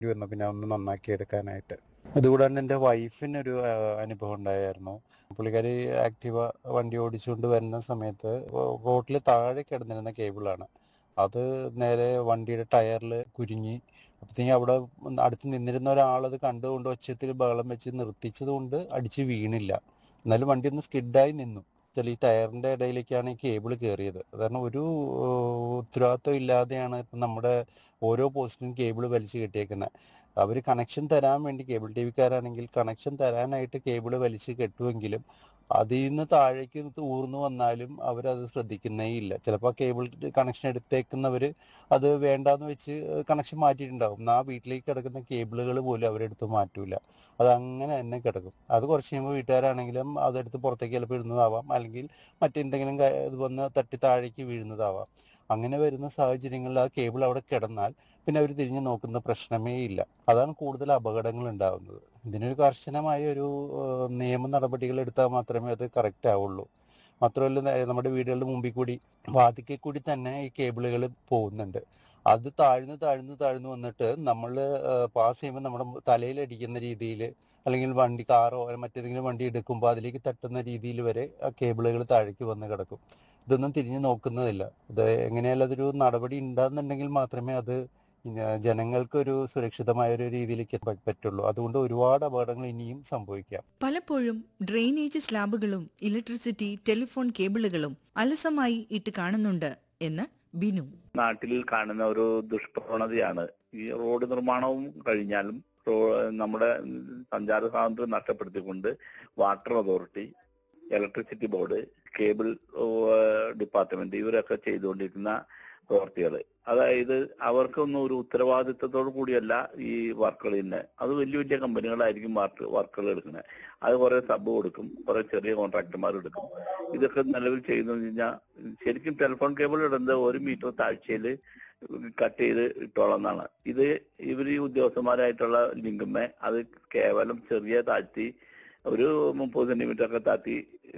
വന്നു പിന്നെ ഒന്ന് നന്നാക്കി എടുക്കാനായിട്ട് അതുകൂടാണ്ട് എൻ്റെ വൈഫിനൊരു ആ, അനുഭവം ഉണ്ടായിരുന്നു പുള്ളിക്കാരി ആക്റ്റീവ വണ്ടി ഓടിച്ചുകൊണ്ട് വരുന്ന സമയത്ത് റോട്ടിൽ താഴെ കിടന്നിരുന്ന കേബിളാണ് അത് നേരെ വണ്ടിയുടെ ടയറിൽ കുരുങ്ങി അപ്പത്തേക്കും അവിടെ അടുത്ത് നിന്നിരുന്ന ഒരാൾ അത് കണ്ടുകൊണ്ട് ഒച്ചത്തിൽ ബഹളം വെച്ച് നിർത്തിച്ചത് കൊണ്ട് അടിച്ച് വീണില്ല എന്നാലും വണ്ടി ഒന്ന് സ്കിഡായി നിന്നു വെച്ചാൽ ഈ ടയറിന്റെ ഇടയിലേക്കാണ് ഈ കേബിൾ കയറിയത് കാരണം ഒരു ഏഹ്, ഉത്തരവാദിത്വം ഇല്ലാതെയാണ് ഇപ്പം നമ്മുടെ ഓരോ പോസ്റ്റിനും കേബിൾ വലിച്ചു കെട്ടിയേക്കുന്നത് അവർ കണക്ഷൻ തരാൻ വേണ്ടി കേബിൾ ടി വിക്കാരാണെങ്കിൽ കണക്ഷൻ തരാനായിട്ട് കേബിൾ വലിച്ച് കെട്ടുമെങ്കിലും അതിൽ നിന്ന് താഴേക്ക് ഊർന്നു വന്നാലും അവരത് ശ്രദ്ധിക്കുന്നേ ഇല്ല ചിലപ്പോൾ കേബിൾ കണക്ഷൻ എടുത്തേക്കുന്നവർ അത് വേണ്ടാന്ന് വെച്ച് കണക്ഷൻ മാറ്റിയിട്ടുണ്ടാവും ആ വീട്ടിലേക്ക് കിടക്കുന്ന കേബിളുകൾ പോലും അവരെടുത്ത് മാറ്റൂല അത് അങ്ങനെ തന്നെ കിടക്കും അത് കുറച്ച് കഴിയുമ്പോൾ വീട്ടുകാരാണെങ്കിലും അതെടുത്ത് പുറത്തേക്ക് ചിലപ്പോൾ ഇടുന്നതാവാം അല്ലെങ്കിൽ മറ്റെന്തെങ്കിലും ക- ഇത് വന്ന് തട്ടി താഴേക്ക് വീഴുന്നതാവാം അങ്ങനെ വരുന്ന സാഹചര്യങ്ങളിൽ ആ കേബിൾ അവിടെ കിടന്നാൽ പിന്നെ അവർ തിരിഞ്ഞു നോക്കുന്ന പ്രശ്നമേ ഇല്ല അതാണ് കൂടുതൽ അപകടങ്ങൾ ഉണ്ടാവുന്നത് ഇതിനൊരു കർശനമായ ഒരു ഏഹ്, നിയമ നടപടികൾ എടുത്താൽ മാത്രമേ അത് കറക്റ്റ് ആവുള്ളൂ മാത്രമല്ല നേ- നമ്മുടെ വീടുകളുടെ മുമ്പിൽ കൂടി വാതിക്കൽ കൂടി തന്നെ ഈ കേബിളുകൾ പോകുന്നുണ്ട് അത് താഴ്ന്ന് താഴ്ന്ന് താഴ്ന്ന് വന്നിട്ട് നമ്മൾ പാസ് ചെയ്യുമ്പോൾ നമ്മുടെ തലയിലടിക്കുന്ന രീതിയിൽ അല്ലെങ്കിൽ വണ്ടി കാറോ മറ്റേതെങ്കിലും വണ്ടി എടുക്കുമ്പോൾ അതിലേക്ക് തട്ടുന്ന രീതിയിൽ വരെ ആ കേബിളുകൾ താഴേക്ക് വന്ന് കിടക്കും ഇതൊന്നും തിരിഞ്ഞു നോക്കുന്നതില്ല ഇത് എങ്ങനെയാലും അതൊരു നടപടി ഉണ്ടാകുന്നുണ്ടെങ്കിൽ മാത്രമേ അത് ഇന്ന ജനങ്ങൾക്കൊരു സുരക്ഷിതമായ ഒരു രീതിയിലേക്ക് എത്താൻ പറ്റുള്ളൂ അതുകൊണ്ട് ഒരുപാട് അപകടങ്ങൾ ഇനിയും സംഭവിക്കാം പലപ്പോഴും ഡ്രെയിനേജ് സ്ലാബുകളും ഇലക്ട്രിസിറ്റി ടെലിഫോൺ കേബിളുകളും അലസമായി ഇട്ട് കാണുന്നുണ്ട് എന്ന് ബിനു നാട്ടിൽ കാണുന്ന ഒരു ദുഷ്പ്രവണതയാണ് ഈ റോഡ് നിർമ്മാണവും കഴിഞ്ഞാലും റോ- നമ്മുടെ സഞ്ചാര സ്വാതന്ത്ര്യം നഷ്ടപ്പെടുത്തിക്കൊണ്ട് water authority electricity board cable department ഇവരൊക്കെ ചെയ്തുകൊണ്ടിരിക്കുന്ന പ്രവർത്തികൾ അതായത് അവർക്കൊന്നും ഒരു ഉത്തരവാദിത്തത്തോടു കൂടിയല്ല ഈ വർക്കുകൾ തന്നെ അത് വലിയ വലിയ കമ്പനികളായിരിക്കും വർക്ക് വർക്കുകൾ എടുക്കുന്നത് അത് കുറെ സബ് കൊടുക്കും കുറെ ചെറിയ കോൺട്രാക്ടർമാർ എടുക്കും ഇതൊക്കെ നിലവിൽ ചെയ്യുന്നത് കഴിഞ്ഞാൽ ശരിക്കും ടെലിഫോൺ കേബിൾ ഇടുന്നത് ഒരു മീറ്റർ താഴ്ചയിൽ കട്ട് ചെയ്ത് ഇട്ടോളാം എന്നാണ് ഇത് ഇവർ ഈ ഉദ്യോഗസ്ഥന്മാരായിട്ടുള്ള ലിങ്കുമ്മേ അത് കേവലം ചെറിയ താഴ്ത്തി ഒരു മുപ്പത് സെന്റിമീറ്റർ ഒക്കെ താത്തി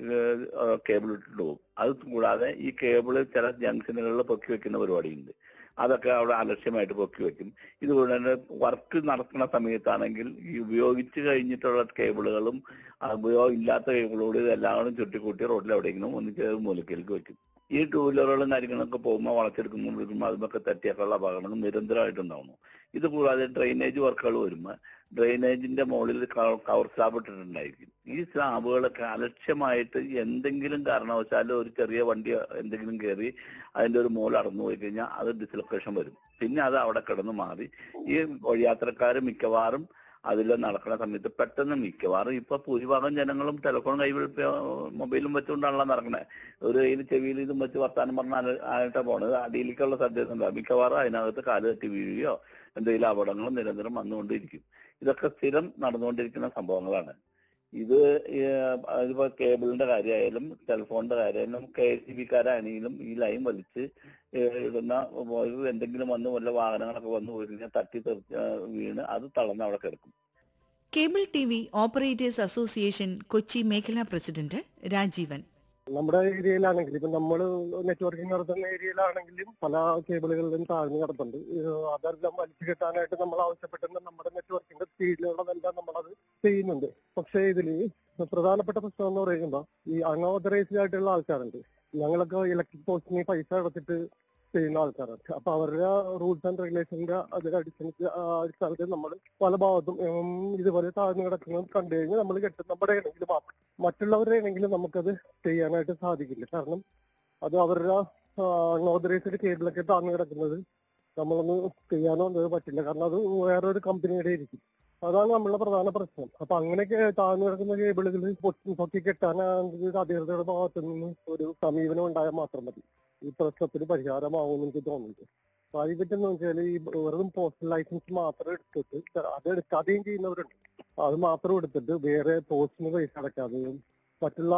കേബിൾ ഇട്ടിട്ട് പോകും അത് കൂടാതെ ഈ കേബിള് ചില ജംഗ്ഷനുകളിൽ പൊക്കി വെക്കുന്ന പരിപാടിയുണ്ട് അതൊക്കെ അവിടെ അലക്ഷ്യമായിട്ട് പൊക്കി വെക്കും ഇതുപോലെ തന്നെ വർക്ക് നടക്കുന്ന സമയത്താണെങ്കിൽ ഈ ഉപയോഗിച്ച് കഴിഞ്ഞിട്ടുള്ള കേബിളുകളും ഉപയോഗം ഇല്ലാത്ത കേബിളോട് ഇതെല്ലാം ചുട്ടിക്കൂട്ടി റോഡിൽ എവിടെയെങ്കിലും ഒന്ന് ചേർന്ന് മൂലക്കിലേക്ക് വെക്കും ഈ ടൂ വീലറുകളും കാര്യങ്ങളൊക്കെ പോകുമ്പോൾ വളച്ചെടുക്കുമ്പോഴേക്കും അതുമൊക്കെ തട്ടിയൊക്കെയുള്ള അപകടങ്ങൾ നിരന്തരമായിട്ടുണ്ടാവുന്നു ഇത് കൂടാതെ ഡ്രെയിനേജ് വർക്കുകൾ വരുമ്പോൾ ഡ്രെയിനേജിന്റെ മുകളിൽ കവർ സ്ലാബ് ഇട്ടിട്ടുണ്ടായിരിക്കും ഈ സ്ലാബുകളൊക്കെ അലക്ഷ്യമായിട്ട് എന്തെങ്കിലും കാരണവശാൽ ഒരു ചെറിയ വണ്ടി എന്തെങ്കിലും കയറി അതിന്റെ ഒരു മൂല അടന്നു പോയി കഴിഞ്ഞാൽ അത് ഡിസ്ലൊക്കേഷൻ വരും പിന്നെ അത് അവിടെ കിടന്ന് മാറി ഈ വഴിയാത്രക്കാർ മിക്കവാറും അതിൽ നടക്കുന്ന സമയത്ത് പെട്ടെന്ന് മിക്കവാറും ഇപ്പൊ ഭൂരിഭാഗം ജനങ്ങളും ടെലിഫോൺ കൈവിൽ മൊബൈലും വെച്ചുകൊണ്ടാണല്ലോ നടക്കുന്നത് ഒരു കയ്യിൽ ചെവിയിൽ ഇതും വെച്ച് വർത്താനം പറഞ്ഞാൽ ആയിട്ടാ പോണത് അടിയിലേക്കുള്ള സാധ്യത ഉണ്ടാവും മിക്കവാറും അതിനകത്ത് കാല് തട്ടി വീഴുകയോ എന്തെങ്കിലും അപകടങ്ങളും നിരന്തരം വന്നുകൊണ്ടിരിക്കും ഇതൊക്കെ സ്ഥിരം നടന്നുകൊണ്ടിരിക്കുന്ന സംഭവങ്ങളാണ് ഇത് ഏഹ്, അതിപ്പോ കേബിളിന്റെ കാര്യമായാലും ടെലിഫോണിന്റെ കാര്യമായാലും കെ എസ് സി ബിക്കാരാണെങ്കിലും ഈ ലൈൻ വലിച്ച് ഏഹ്, ഇടുന്ന ഒരു എന്തെങ്കിലും വന്ന് വല്ല വാഹനങ്ങളൊക്കെ വന്ന് പോയി കഴിഞ്ഞാൽ തട്ടി തെറിച്ച് വീണ് അത് തളർന്ന് അവിടെ കിടക്കും cable T V operators association Kochi മേഖലാ പ്രസിഡന്റ് രാജീവൻ നമ്മുടെ ഏരിയയിലാണെങ്കിൽ ഇപ്പൊ നമ്മൾ നെറ്റ്വർക്കിംഗ് നടത്തുന്ന ഏരിയയിലാണെങ്കിലും പല കേബിളുകളിലും താഴ്ന്നു കിടപ്പുണ്ട് ഏഹ് അതെല്ലാം വലിച്ചു കെട്ടാനായിട്ട് നമ്മൾ ആവശ്യപ്പെട്ടിരുന്ന നമ്മുടെ നെറ്റ്വർക്കിന്റെ സ്പീഡിലുള്ളതെല്ലാം നമ്മളത് ചെയ്യുന്നുണ്ട് പക്ഷേ ഇതില് പ്രധാനപ്പെട്ട പ്രശ്നം എന്ന് പറയുമ്പോൾ ഈ അൺഓതറൈസ്ഡ് ആയിട്ടുള്ള ആൾക്കാരുണ്ട് ഞങ്ങളൊക്കെ ഇലക്ട്രിക് പോസ്റ്റിന് പൈസ അടച്ചിട്ട് ചെയ്യുന്ന ആൾക്കാരാണ് അപ്പൊ അവരുടെ റൂൾസ് ആൻഡ് റെഗുലേഷന്റെ അതിന്റെ അടിസ്ഥാനത്തിൽ അടിസ്ഥാനത്തിൽ നമ്മൾ പല ഭാഗത്തും ഉം, ഇതുപോലെ താഴ്ന്നു കിടക്കുന്നത് കണ്ടു കഴിഞ്ഞാൽ നമ്മൾ കെട്ടും നമ്മുടെ ആണെങ്കിൽ മാത്രം മറ്റുള്ളവരുടെ ആണെങ്കിലും നമുക്കത് ചെയ്യാനായിട്ട് സാധിക്കില്ല കാരണം അത് അവരുടെ നോതറൈസ്ഡ് കേബിളൊക്കെ താഴ്ന്നു കിടക്കുന്നത് നമ്മളൊന്ന് ചെയ്യാനോ ഒന്നും പറ്റില്ല കാരണം അത് വേറൊരു കമ്പനിയുടെ ആയിരിക്കും അതാണ് നമ്മളുടെ പ്രധാന പ്രശ്നം അപ്പൊ അങ്ങനെയൊക്കെ താഴ്ന്നു കിടക്കുന്ന കേബിളുകൾ പൊക്കി കെട്ടാനാണെങ്കിൽ അധികൃതരുടെ ഭാഗത്തു നിന്ന് ഒരു സമീപനം ഉണ്ടായാൽ മാത്രം മതി ഈ പ്രശ്നത്തിന് പരിഹാരമാവുമെന്ന് എനിക്ക് തോന്നുന്നുണ്ട് പ്രൈവറ്റ് എന്ന് വെച്ചാൽ ഈ വെറും പോസ്റ്റൽ ലൈസൻസ് മാത്രം എടുത്തിട്ട് അത് എടുക്കാതെയും ചെയ്യുന്നവരുണ്ട് അത് മാത്രം എടുത്തിട്ട് വേറെ പോസ്റ്റിന് പൈസ അടക്കാതെയും മറ്റുള്ള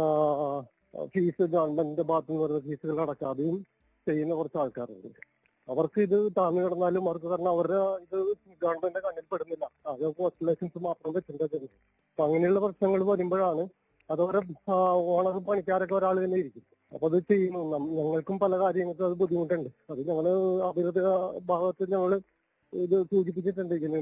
ഫീസ് ഗവൺമെന്റിന്റെ ഭാഗത്തു നിന്ന് വരുന്ന ഫീസുകൾ അടക്കാതെയും ചെയ്യുന്ന കുറച്ച് ആൾക്കാരുണ്ട് അവർക്ക് ഇത് താഴ്ന്നു കിടന്നാലും അവർക്ക് കാരണം അവരുടെ ഇത് ഗവൺമെന്റിന്റെ കണ്ണിൽ പെടുന്നില്ല അത് പോസ്റ്റൽ ലൈസൻസ് മാത്രം വെച്ചിട്ടുണ്ട് അപ്പൊ അങ്ങനെയുള്ള പ്രശ്നങ്ങൾ വരുമ്പോഴാണ് അതവരെ ഓണർ പണിക്കാരൊക്കെ ഒരാൾ തന്നെ ഇരിക്കും അപ്പൊ അത് ചെയ്യുന്നു നം- ഞങ്ങൾക്കും പല കാര്യങ്ങൾക്കും അത് ബുദ്ധിമുട്ടുണ്ട് അത് ഞങ്ങള് അഭിവൃദ്ധി ഭാഗത്ത് ഞങ്ങള് ഇത് സൂചിപ്പിച്ചിട്ടുണ്ട് ഇതിന്